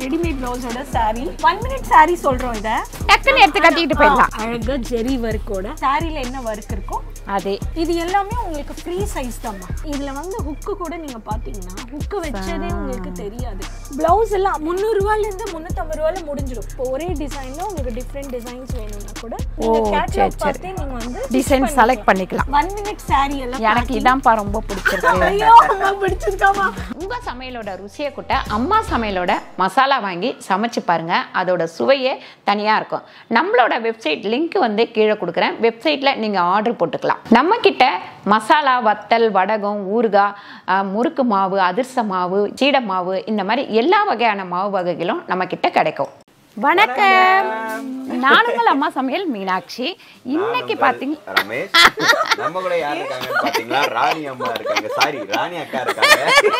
Readymade பிளவுஸோட saree one minute saree சொல்றோம் இத டக்குன்னு எடுத்து கட்டிட்டு போயிடலாம் அழகா ஜெரி ஒர்க்கோட சாரில என்ன ஒர்க் இருக்கும் அதே இது எல்லாமே உங்களுக்கு ஃப்ரீ சைஸ் தான்மா இதுல வந்து ஹுக்கு கூட நீங்க பாத்தீங்கன்னா ஹுக்கு வச்சதே உங்களுக்கு தெரியாது பிளவுஸ் எல்லாம் முந்நூறு ரூபாயில இருந்து முந்நூத்தம்பது ரூபாயில முடிஞ்சிடும் இப்போ ஒரே டிசைன்ல உங்களுக்கு டிஃப்ரெண்ட் டிசைன்ஸ் வேணும்னா கூட நீங்க ஓ, கேட்டலாக் சரி, சரி. பார்த்தே நீங்க வந்து டிசைன் செலக்ட் பண்ணிக்கலாம் ஒன் மினிட் saree எல்லாம் எனக்கு இதான்ப்பா ரொம்ப பிடிச்சிருக்கு ஐயோ அம்மா பிடிச்சிருக்காமா உங்கள் சமையலோட ருசியை கூட்ட அம்மா சமையலோட மசாலா வாங்கி சமைச்சு பாருங்க அதோட சுவையே தனியாக இருக்கும் நம்மளோட வெப்சைட் லிங்க் வந்து கீழே கொடுக்குறேன் வெப்சைட்டில் நீங்கள் ஆர்டர் போட்டுக்கலாம் நம்ம கிட்ட மசாலா வத்தல் வடகம் ஊறுகாய் அஹ், முறுக்கு மாவு அதிர்ச மாவு சீடை மாவு இந்த மாதிரி எல்லா வகையான மாவு வகைகளும் நம்ம கிட்ட கிடைக்கும் வணக்கம் நானுங்கள் அம்மா சமையல் மீனாட்சி இன்னைக்கு பார்த்தீங்க ரமேஷ் நம்ம கூட யார் இருக்காங்கன்னு பாத்தீங்களா ராணி அம்மா இருக்காங்க சாரி ராணி அக்கா இருக்காங்க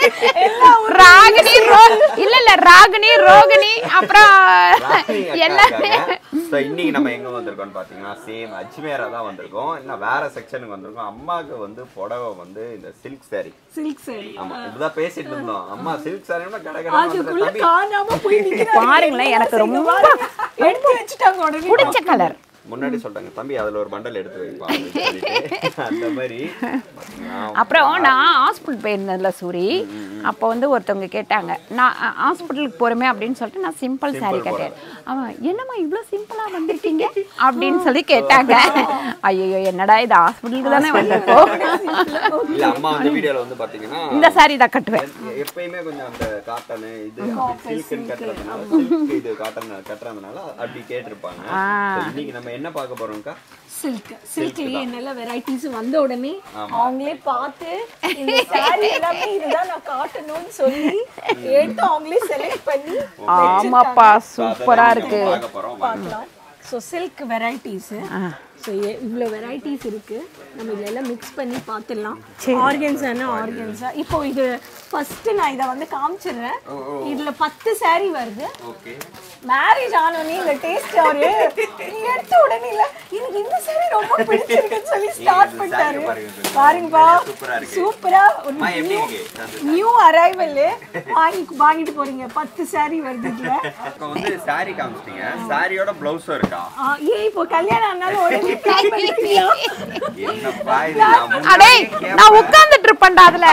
ராகினி ரோ இல்ல இல்ல ராகினி ரோகிணி அப்புறம் ராணி அக்கா எல்லாமே இருக்காங்க So, இன்னைக்கு நம்ம எங்க வந்திருக்கோம்னு பாத்தீங்கன்னா சேம் அஜ்மேரா தான் வந்திருக்கோம் இன்னும் வேற செக்ஷனுக்கு வந்திருக்கோம் அம்மாவுக்கு வந்து புடவை வந்து இந்த சில்க் saree சில்க் saree ஆமா இப்பதான் பேசிட்டு இருந்தோம் அம்மா சில்க் சாரினா கடை அதுக்குள்ள காணாம போய் நிக்கிறாங்க. பாருங்களேன், எனக்கு என்ன ரொம்ப பாருங்க. எடுத்து வச்சுட்டாங்க உடனே பிடிச்ச கலர் முன்னாடி சொல்லிட்டாங்க தம்பி அதுல ஒரு பண்டல் எடுத்து வைப்பா அப்படின்னு சொல்லிட்டு. அந்த மாதிரி பாத்தீங்கன்னா, அப்புறம் நான் ஹாஸ்பிட்டல் போயிருந்தேன்ல சூரி அப்போ வந்து ஒருத்தவங்க கேட்டாங்க நான் ஹாஸ்பிட்டலுக்கு போகிறோமே அப்படின்னு சொல்லிட்டு நான் சிம்பிள் saree கட்டேன் அவன் என்னம்மா இவ்வளோ சிம்பிளாக வந்திருக்கீங்க அப்படின்னு சொல்லி கேட்டாங்க ஐயோ என்னடா இது ஹாஸ்பிட்டலுக்கு தானே வந்திருக்கோம் இல்ல அம்மா வந்து வீடியோல வந்து பாத்தீங்கன்னா இந்த saree தான் கட்டுவேன் எ- எப்பயுமே கொஞ்சம் அந்த காட்டன் இது சில்க்னு கட்டுறதுனால சில்க் இது காட்டன் கட்டுறதுனால அப்படி கேட்டிருப்பாங்க So, இன்னைக்கு நம்ம என்ன பார்க்க போறோம்க்கா சில்க் சில்க்லயே நல்ல வெரைட்டிஸ் வந்த உடனே அவங்களே பார்த்து இந்த saree எல்லாமே இதுதான் நான் காட்டணும்னு சொல்லி எடுத்து அவங்களே செலக்ட் பண்ணி ஆமாப்பா சூப்பரா இருக்கு பார்க்க போறோம் பார்க்கலாம் ஸோ சில்க் வெரைட்டிஸ் ஸோ இவ்வளோ வெரைட்டிஸ் இருக்கு நம்ம இதுல எல்லாம் மிக்ஸ் பண்ணி பார்த்துடலாம் ஆர்கன்ஸானா ஆர்கன்ஸா இப்போ இது ஃபர்ஸ்ட் நான் இதை வந்து காமிச்சிடுறேன் இதுல பத்து saree வருது ஓகே மேரேஜ் ஆனோடனே இந்த டேஸ்ட் அவரு நீ எடுத்த உடனே இல்ல எனக்கு இந்த saree ரொம்ப பிடிச்சிருக்குன்னு சொல்லி ஸ்டார்ட் இந்த பண்ணிட்டாரு saree பாருங்க. பாருங்கப்பா சூப்பரா இருக்கு. சூப்பரா ஒரு அம்மா, எப்படி இருக்கு? அது- நியூ அரைவல் வாங்கி வாங்கிட்டு போறீங்க பத்து saree வருது இதுல இப்போ வந்து saree காமிச்சிட்டீங்க சாரியோட பிளவுஸும் இருக்கா ஆ, ஏன் இப்போ கல்யாணம் ஆனாலும் உடனே plan பண்ணிட்டீங்களா? என்னப்பா இது நான் அடே முன்னாடியே நான் கேட்பேன். உட்கார்ந்துட்டு இருப்பேன்டா அதுல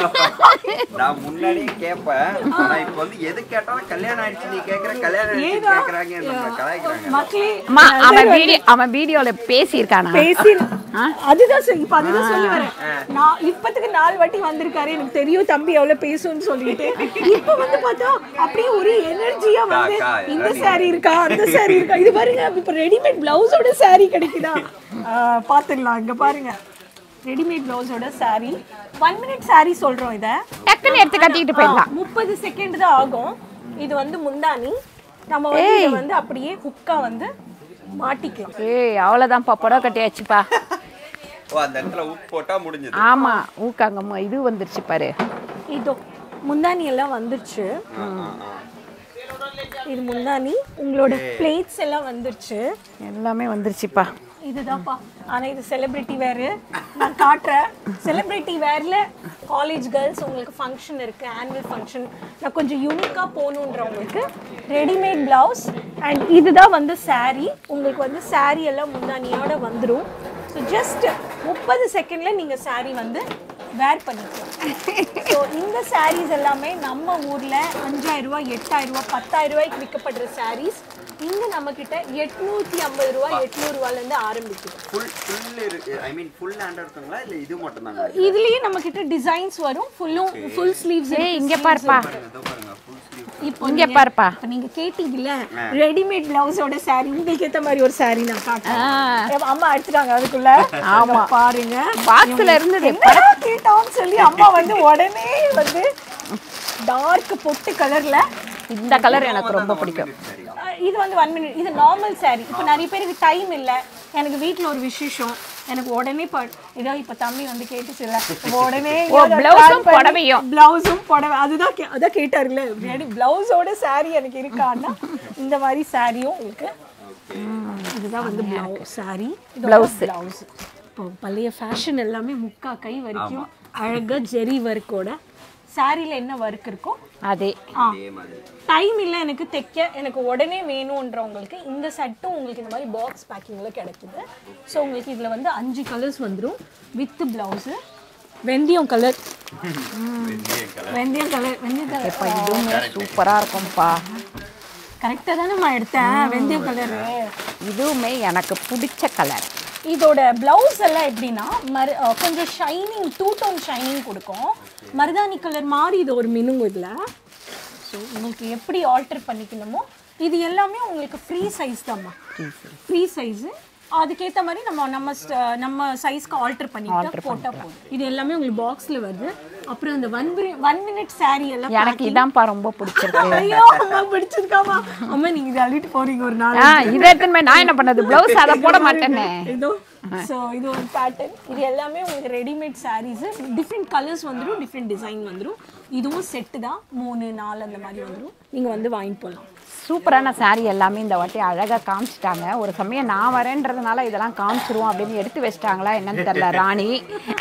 நான் முன்னாடியே கேட்பேன் ஆனா இப்போ வந்து எது கேட்டாலும் கல்யாணம் ஆயிடுச்சு நீ கேக்குற கல்யாணம் ஆயிடுச்சு ஏதோ, கேக்குறாங்க நம்ம கலாய்க்கிறாங்க மக்களே அம்மா அவன் வீடியோ அவன் வீடியோல பேசியிருக்கானா பேசி அதுதான் சொல்லி இப்ப அதுதான் சொல்லி வரேன் நான் இப்பத்துக்கு நாலு வாட்டி வந்திருக்காரு எனக்கு தெரியும் தம்பி எவ்வளவு பேசும்னு சொல்லிட்டு இப்ப வந்து பார்த்தா அப்படியே ஒரு எனர்ஜியா வந்து அக்கா, இந்த saree இருக்கா அந்த saree இருக்கா இது பாருங்க இப்ப ரெடிமேட் பிளவுஸோட saree கிடைக்குதா ஆ, பாத்துடலாம் இங்க பாருங்க ரெடிமேட் பிளவுஸோட saree ஒன் மினிட் saree சொல்றோம் இத டக்குன்னு எடுத்து கட்டிட்டு போயிடலாம் முப்பது செகண்ட் தான் ஆகும் இது வந்து முந்தானி நம்ம வந்து இதை வந்து அப்படியே ஹுக்கா வந்து மாட்டிக்கலாம் ஏய் அவ்வளோதான்ப்பா புடவை கட்டியாச்சுப்பா ஓ அந்த இடத்துல உப்பு போட்டா முடிஞ்சது ஆமா ஊக்காங்கம்மா இது வந்துருச்சு பாரு இதோ முந்தானி எல்லாம் வந்துருச்சு இது முந்தானி உங்களோட பிளேட்ஸ் எல்லாம் வந்துருச்சு எல்லாமே வந்துருச்சுப்பா இதுதான்ப்பா ஆனா இது செலிபிரிட்டி வேறு நான் காட்டுறேன் செலிபிரிட்டி வேர்ல காலேஜ் கேர்ள்ஸ் உங்களுக்கு ஃபங்க்ஷன் இருக்கு ஆனுவல் ஃபங்க்ஷன் நான் கொஞ்சம் யூனிக்கா போகணுன்றவங்களுக்கு ரெடிமேட் பிளவுஸ் அண்ட் இதுதான் வந்து saree உங்களுக்கு வந்து saree எல்லாம் முந்தானியோட வந்துடும் ஸோ ஜஸ்ட் முப்பது செகண்ட்ல நீங்க saree வந்து வேர் பண்ணிக்கலாம் ஸோ இந்த sarees எல்லாமே நம்ம ஊர்ல அஞ்சாயிரம் ரூபாய் எட்டாயிரம் ரூபாய் பத்தாயிரம் ரூபாய்க்கு விற்கப்படுற sarees இங்க நம்ம கிட்ட எட்நூத்தி ஐம்பது ரூபாய் எட்நூறு ரூபாய்ல இருந்து ஆரம்பிக்குது ஃபுல் ஃபுல் இருக்கு ஐ மீன் ஃபுல் ஹேண்ட் இருக்குங்களா இல்ல இது மட்டும் தாங்க இதுலயே நம்ம கிட்ட டிசைன்ஸ் வரும் ஃபுல்லும் ஃபுல் ஸ்லீவ்ஸ் ஏய் இங்க பாருப்பா இதோ பாருங்க ஃபுல் ஸ்லீவ் இப்போ இங்க நீங்க- பாருப்பா இப்ப நீங்க கேட்டீங்கல்ல ரெடிமேட் பிளவுஸோட saree உங்களுக்கு ஏத்த மாதிரி ஒரு saree நான் காட்டுறேன் ஏப்பா, அம்மா எடுத்துட்டாங்க அதுக்குள்ள ஆமா பாருங்க பாக்ஸ்ல இருந்தது என்ன கேட்டோம்னு சொல்லி அம்மா வந்து உடனே வந்து டார்க் பொட்டு கலர்ல இந்த கலர் எனக்கு ரொம்ப பிடிக்கும் இது வந்து ஒன் மினிட் இது நார்மல் saree இப்போ நிறைய பேருக்கு டைம் இல்ல எனக்கு வீட்ல ஒரு விசேஷம் எனக்கு உடனே ப இதோ இப்ப தம்பி வந்து கேட்டுச்சுல்ல இப்ப உடனே ஓ, blouse உம் புடவையும். பிளவுஸும் புடவை அதுதான் கே- அதான் கேட்டாருல்ல ரெடி பிளவுஸோட saree எனக்கு இருக்கான்னா இந்த மாதிரி சாரியும் உங்களுக்கு இதுதான் வந்து பிளவுஸ் saree Blouse. பிளவுஸ் இப்போ பழைய ஃபேஷன் எல்லாமே முக்கா கை வரைக்கும் அழகா ஜெரி ஒர்க்கோட சாரியில என்ன ஒர்க் இருக்கோ அதே ஆ அதே மாதிரி டைம் இல்லை எனக்கு தைக்க எனக்கு உடனே வேணுன்றவங்களுக்கு இந்த செட்டும் உங்களுக்கு இந்த மாதிரி பாக்ஸ் பேக்கிங்கில் கிடைக்குது ஸோ உங்களுக்கு இதில் வந்து அஞ்சு கலர்ஸ் வந்துடும் வித் ப்ளவுஸு வெந்தயம் கலர் வெந்தயம் கலர் வெந்தயம் கலர் இப்போ இதுவுமே சூப்பராக இருக்கும்ப்பா கரெக்டாக தானே நான் எடுத்தேன் வெந்தயம் கலரு இதுவுமே எனக்கு பிடிச்ச கலர் இதோட பிளவுஸ் எல்லாம் எப்படின்னா மரு அஹ் கொஞ்சம் ஷைனிங் டூ டோன் ஷைனிங் கொடுக்கும் மருதாணி கலர் மாதிரி இது ஒரு மினுங்கும் இதில் ஸோ உங்களுக்கு எப்படி ஆல்டர் பண்ணிக்கணுமோ இது எல்லாமே உங்களுக்கு ஃப்ரீ சைஸ் தான்மா ஃப்ரீ சைஸு அதுக்கேற்ற மாதிரி நம்ம நம்ம st- நம்ம சைஸ்க்கு ஆல்டர் பண்ணிட்டு போட்டால் போதும் இது எல்லாமே உங்களுக்கு பாக்ஸில் வருது அப்புறம் அந்த ஒன் ஒன் மினிட் saree எல்லாம் எனக்கு இதான்ப்பா ரொம்ப பிடிச்சிருக்கு ஐயோ அம்மா பிடிச்சிருக்காமா அம்மா நீங்க இதை அள்ளிட்டு போறீங்க ஒரு நாள் ஆ இதை எடுத்துன்னு போய் நான் என்ன பண்ணது ப்ளவுஸ் அதை போட மாட்டேனே இதோ ஸோ இது ஒரு பேட்டர்ன் இது எல்லாமே உங்களுக்கு ரெடிமேட் சாரீஸ் டிஃப்ரெண்ட் கலர்ஸ் வந்துடும் டிஃப்ரெண்ட் டிசைன் வந்துடும் இதுவும் செட்டு தான் மூணு நாலு அந்த மாதிரி வந்துடும் நீங்கள் வந்து வாங்கிட்டு போகலாம் சூப்பரான saree எல்லாமே இந்த வாட்டி அழகாக காமிச்சிட்டாங்க ஒரு சமயம் நான் வரேன்றதுனால இதெல்லாம் காமிச்சிருவோம் அப்படின்னு எடுத்து வச்சிட்டாங்களா என்னன்னு தெரியல ராணி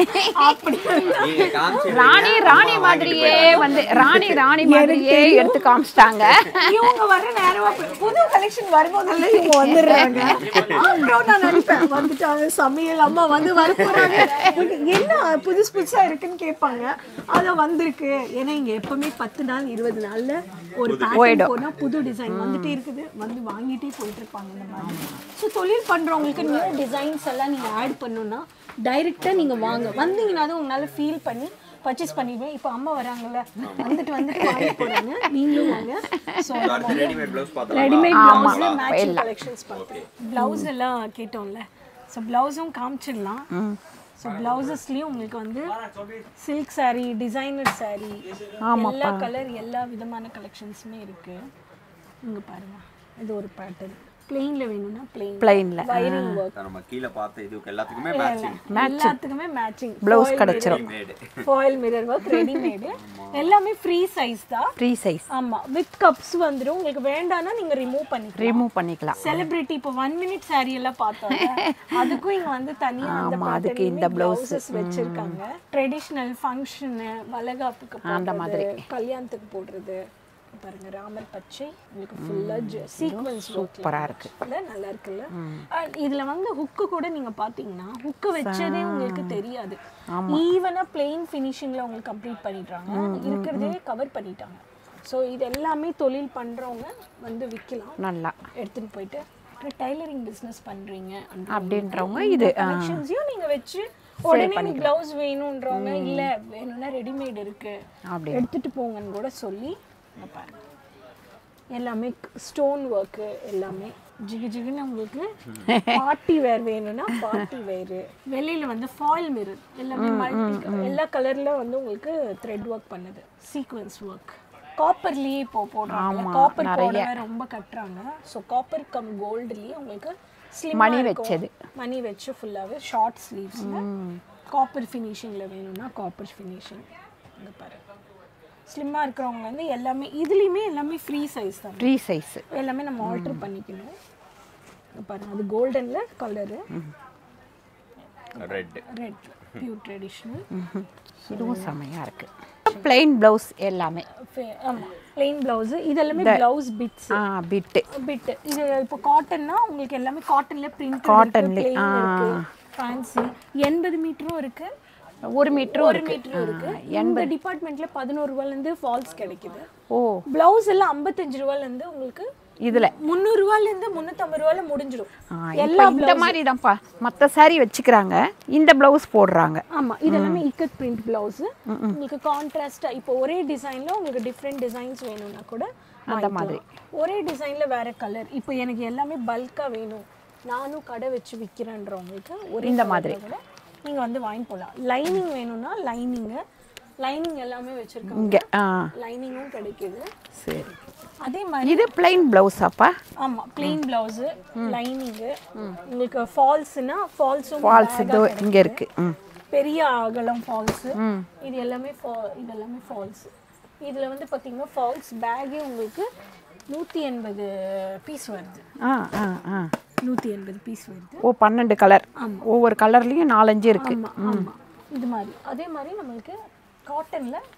அப்படி நீங்க காமிச்சு ராணி ராணி மாதிரியே வந்து ராணி ராணி மாதிரியே எடுத்து காமிச்சிட்டாங்க இவங்க வர நேரமா போய் புது கலெக்ஷன் வரும்போதெல்லாம் இவங்க வந்துடுறாங்க அப்புறம் நான் நினைப்பேன் வந்துட்டாங்க சமையல் அம்மா வந்து வர போறாங்க என்ன புதுசு புதுசா இருக்குன்னு கேட்பாங்க அதான் வந்திருக்கு ஏன்னா இங்க எப்பவுமே பத்து நாள் இருபது நாள்ல ஒரு பேட்டர்ன் போனா புது டிசைன் வந்துட்டே இருக்குது வந்து வாங்கிட்டே போயிட்டு இருப்பாங்க இந்த மாதிரி ஸோ தொழில் பண்றவங்களுக்கு நியூ டிசைன்ஸ் எல்லாம் நீங்க ஆட் பண்ணணும்னா டைரக்டா நீங்க வாங்க வந்தீங்கன்னா தான் உங்களால ஃபீல் பண்ணி பர்ச்சேஸ் பண்ணிடுவேன் இப்போ அம்மா வராங்கல்ல வந்துட்டு வந்துட்டு வாங்க போறாங்க நீங்களும் வாங்க ஸோ ரெடிமேட் ப்ளவுஸ் பார்த்தா ரெடிமேட் பிளவுஸ்ல மேட்சிங் கலெக்ஷன்ஸ் பார்த்தோம் பிளவுஸ் எல்லாம் கேட்டோம்ல ஸோ பிளவுஸும் காமிச்சிடலாம் ஸோ பிளவுசஸ்லயும் உங்களுக்கு வந்து சில்க் saree டிசைனர் saree எல்லா கலர் எல்லா விதமான கலெக்ஷன்ஸுமே இருக்கு இங்க பாருங்க இது ஒரு பேட்டர்ன் பிளெயின்ல வேணும்னா பிளெயின் பிளைன்ல வைரிங் ஒர்க் நம்ம கீழே பார்த்த இதுக்கு எல்லாத்துக்குமே மேட்சிங் எல்லாத்துக்குமே மேட்சிங் ப்ளவுஸ் கிடைச்சிரும் made foil mirror work readymade எல்லாமே ஃப்ரீ சைஸ் தான் ஃப்ரீ சைஸ் ஆமா வித் கப்ஸ் வந்துடும் உங்களுக்கு வேண்டாம்னா நீங்க ரிமூவ் பண்ணிக்கலாம் ரிமூவ் பண்ணிக்கலாம் செலிபிரிட்டி இப்போ ஒன் மினிட் saree எல்லாம் பார்த்தோம் அதுக்கும் இங்க வந்து தனியா அந்த ஆமா, அதுக்கு இந்த பிளவுசஸ் வச்சிருக்காங்க ட்ரெடிஷ்னல் ஃபங்க்ஷனு வளகாப்புக்கு அந்த மாதிரி கல்யாணத்துக்கு போடுறது பாருங்க ராமர் பச்சை உங்களுக்கு ஃபுல்லா சீக்வன்ஸ் சூப்பரா இருக்கு நல்லா இருக்குல்ல And இதுல வந்து ஹுக்கு கூட நீங்க பாத்தீங்கன்னா ஹுக்கு வச்சதே உங்களுக்கு தெரியாது ஈவனா பிளெயின் ஃபினிஷிங்ல உங்களுக்கு கம்ப்ளீட் பண்ணிடுறாங்க இருக்கிறதே கவர் பண்ணிட்டாங்க ஸோ இது எல்லாமே தொழில் பண்றவங்க வந்து விற்கலாம் நல்லா எடுத்துட்டு போயிட்டு டைலரிங் பிசினஸ் பண்றீங்க அப்படின்றவங்க இது கலெக்ஷன்ஸையும் நீங்க வச்சு உடனே பிளவுஸ் வேணும்ன்றவங்க இல்ல வேணும்னா ரெடிமேட் இருக்கு அப்படி எடுத்துட்டு போங்கன்னு கூட சொல்லி இங்க பாருங்க எல்லாமே ஸ்டோன் ஒர்க்கு எல்லாமே ஜிகு ஜிகுன்னு உங்களுக்கு பார்ட்டி வேர் வேணும்னா பார்ட்டி வேர் வெளியில வந்து ஃபாயில் மிரர் எல்லாமே மல்டி எல்லா கலர்ல வந்து உங்களுக்கு த்ரெட் ஒர்க் பண்ணுது சீக்வன்ஸ் ஒர்க் காப்பர்லயே இப்போ போடுறாங்க காப்பர் புடவை ரொம்ப கட்டுறாங்க ஸோ காப்பர் கம் கோல்டுலயே உங்களுக்கு ஸ்லிம் மணி வச்சது. மணி வச்சு ஃபுல்லாவே ஷார்ட் ஸ்லீவ்ஸ்ல காப்பர் ஃபினிஷிங்ல வேணும்னா காப்பர் ஃபினிஷிங் இங்க பாருங்க ஸ்லிம்மா இருக்கிறவங்க வந்து எல்லாமே இதுலயுமே எல்லாமே ஃப்ரீ சைஸ் தான் ஃப்ரீ சைஸ் எல்லாமே நம்ம ஆல்டர் பண்ணிக்கணும் இங்க பாருங்க அது கோல்டன்ல colour red red pure traditional இதுவும் செமையா இருக்கு பிளைன் ப்ளவுஸ் எல்லாமே ஆமா பிளெயின் பிளவுஸ் இது எல்லாமே பிளவுஸ் பிட்ஸ் ஆ பிட்டு பிட் இது இப்போ காட்டன்னா உங்களுக்கு எல்லாமே காட்டன்ல பிரிண்ட் Cottonல, இருக்கு இருக்கு ஃபேன்சி எண்பது மீட்டரும் இருக்கு ஒரு மீட்டரும் ஒரு இருக்கு மீட்டரும் இருக்கு இந்த டிபார்ட்மெண்ட்ல பதினோரு ரூபாயில இருந்து ஃபால்ஸ் கிடைக்குது ஓ பிளவுஸ் எல்லாம் ஐம்பத்தஞ்சு ரூபாயில இருந்து உங்களுக்கு இதுல முந்நூறு ரூபாயில இருந்து முந்நூற்றம்பது ரூபாயில முடிஞ்சிடும் ஆ, இப்ப இந்த மாதிரி தான்ப்பா மற்ற saree வச்சுக்கிறாங்க இந்த ப்ளவுஸ் போடுறாங்க ஆமா இது எல்லாமே இக்கட் பிரிண்ட் பிளவுஸ் உங்களுக்கு கான்ட்ராஸ்டா இப்போ ஒரே டிசைன்ல உங்களுக்கு டிஃப்ரெண்ட் டிசைன்ஸ் வேணும்னா கூட அந்த மாதிரி ஒரே டிசைன்ல வேற கலர் இப்போ எனக்கு எல்லாமே பல்கா வேணும் நானும் கடை வச்சு விற்கிறேன்றவங்களுக்கு ஒரே இந்த colour மாதிரி. கூட நீங்க வந்து வாங்கி போகலாம் லைனிங் வேணும்னா லைனிங்கு லைனிங் எல்லாமே வச்சிருக்காங்க இங்க ஆ லைனிங்கும் கிடைக்குது சரி அதே மாதிரி இது பிளைன் ப்ளவுஸாப்பா ஆமா பிளெயின் பிளவுஸ் லைனிங்கு உங்களுக்கு ஃபால்ஸ்னா ஃபால்ஸும் ஃபால்ஸ் இது இங்க இருக்கு ம் பெரிய அகலம் ஃபால்ஸ் இது எல்லாமே fa- இது எல்லாமே ஃபால்ஸ் இதுல வந்து பாத்தீங்கன்னா ஃபால்ஸ் பேக்கே உங்களுக்கு நூத்தி எண்பது பீஸ் வருது ஆ ஆ ஆ நூத்தி எண்பது பீஸ் வருது ஓ பன்னெண்டு கலர் ஒவ்வொரு கலர்லயும் நாலஞ்சு இருக்கு ஆமா ஆமா இது மாதிரி அதே மாதிரி நம்மளுக்கு காட்டன்ல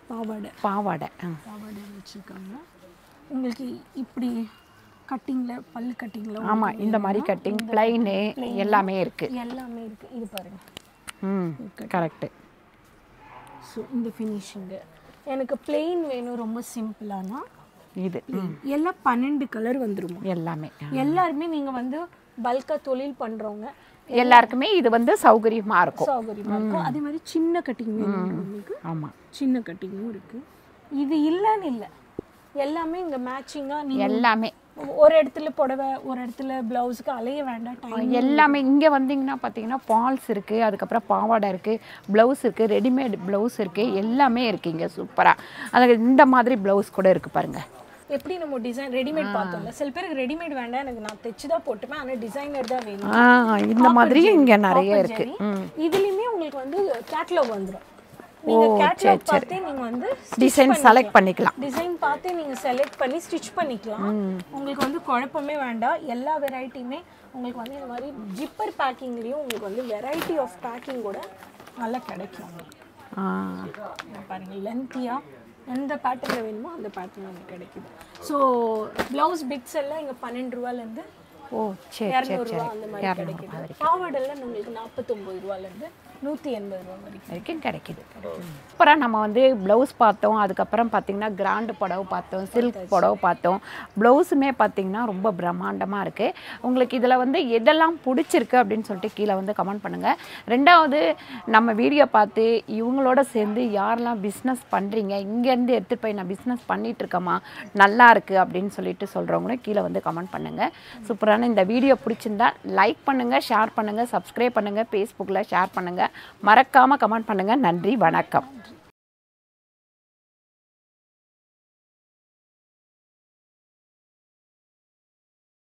பாவாடை பாவாடை ஆ. பாவாடை வச்சுருக்காங்க உங்களுக்கு இப்படி கட்டிங்கில் பல்லு கட்டிங்கில் ஆமா இந்த மாதிரி கட்டிங் பிளைனு எல்லாமே இருக்கு எல்லாமே இருக்குது இது பாருங்க ம் கரெக்டு ஸோ இந்த ஃபினிஷிங்கு எனக்கு plain வேணும் ரொம்ப சிம்பிளானா இது ம், எல்லாம் பன்னெண்டு கலர் வந்துருமா எல்லாமே ஆ. எல்லாருமே நீங்கள் வந்து பல்காக தொழில் பண்ணுறவங்க எல்லாருக்குமே இது வந்து சௌகரியமா இருக்கும் சௌகரியமாக இருக்கும் அதே மாதிரி சின்ன கட்டிங் வேணும் உங்களுக்கு ஆமா சின்ன கட்டிங்கும் இருக்குது இது இல்லைன்னு இல்லை எல்லாமே இங்கே மேட்சிங்காக நீங்கள் எல்லாமே ஒரு இடத்துல புடவை ஒரு இடத்துல ப்ளவுஸுக்கு அலைய வேண்டாம் டைம் எல்லாமே இங்கே வந்தீங்கன்னா பார்த்தீங்கன்னா ஃபால்ஸ் இருக்குது அதுக்கப்புறம் பாவாடை இருக்குது ப்ளவுஸ் இருக்குது ரெடிமேட் ப்ளவுஸ் இருக்குது எல்லாமே இருக்குது இங்கே சூப்பராக அது இந்த மாதிரி ப்ளவுஸ் கூட இருக்குது பாருங்க எப்படி நம்ம டிசைன் ரெடிமேட் பார்த்தோம்ல சில பேருக்கு ரெடிமேட் வேண்டாம் எனக்கு நான் தைச்சு தான் போட்டுப்பேன் ஆனால் டிசைனர் தான் வேணும் ஆ இந்த மாதிரி இங்கே நிறைய Copper இருக்குது jewelry. இதுலயுமே உங்களுக்கு வந்து கேட்லாக் வந்துரும் நீங்க கேட்லாக் பார்த்தே நீங்க வந்து டிசைன் செலக்ட் பண்ணிக்கலாம் டிசைன் பார்த்தே நீங்க செலக்ட் பண்ணி ஸ்டிச் பண்ணிக்கலாம் உங்களுக்கு வந்து குழப்பமே வேண்டாம் எல்லா வெரைட்டியுமே உங்களுக்கு வந்து இந்த மாதிரி ஜிப்பர் பேக்கிங்லேயும் உங்களுக்கு வந்து வெரைட்டி ஆஃப் பேக்கிங் கூட நல்லா கிடைக்கும் உங்களுக்கு ஆ இங்க பாருங்க லென்த்தியாக எந்த பேட்டர்னில் வேணுமோ அந்த பேட்டர்ன் உங்களுக்கு கிடைக்குது ஸோ ப்ளவுஸ் பிட்ஸ் எல்லாம் இங்கே பன்னெண்டு ரூபாலேருந்து ஓ சரி சரி இரநூறுவா சரி அந்த மாதிரி கிடைக்குது பாவாடெல்லாம் உங்களுக்கு நாற்பத்தொம்பது ரூபாலேருந்து நூற்றி எண்பது ரூபா வரைக்கும் வரைக்கும் கிடைக்குது அப்புறம் நம்ம வந்து ப்ளவுஸ் பார்த்தோம் அதுக்கப்புறம் பார்த்தீங்கன்னா கிராண்டு புடவை பார்த்தோம் சில்க் புடவை பார்த்தோம் ப்ளவுஸுமே பார்த்தீங்கன்னா ரொம்ப பிரம்மாண்டமாக இருக்குது உங்களுக்கு இதில் வந்து எதெல்லாம் பிடிச்சிருக்கு அப்படின்னு சொல்லிட்டு கீழே வந்து கமெண்ட் பண்ணுங்கள் ரெண்டாவது நம்ம வீடியோ பார்த்து இவங்களோட சேர்ந்து யாரெல்லாம் பிஸ்னஸ் பண்ணுறீங்க இங்கேருந்து எடுத்துகிட்டு போய் நான் பிஸ்னஸ் பண்ணிட்டு இருக்கேம்மா நல்லா இருக்குது அப்படின்னு சொல்லிட்டு சொல்கிறவங்களும் கீழே வந்து கமெண்ட் பண்ணுங்கள் சூப்பரான இந்த வீடியோ பிடிச்சிருந்தா லைக் பண்ணுங்கள் ஷேர் பண்ணுங்கள் சப்ஸ்கிரைப் பண்ணுங்கள் ஃபேஸ்புக்கில் ஷேர் பண்ணுங்கள் மறக்காமல் கமெண்ட் பண்ணுங்கள் நன்றி வணக்கம்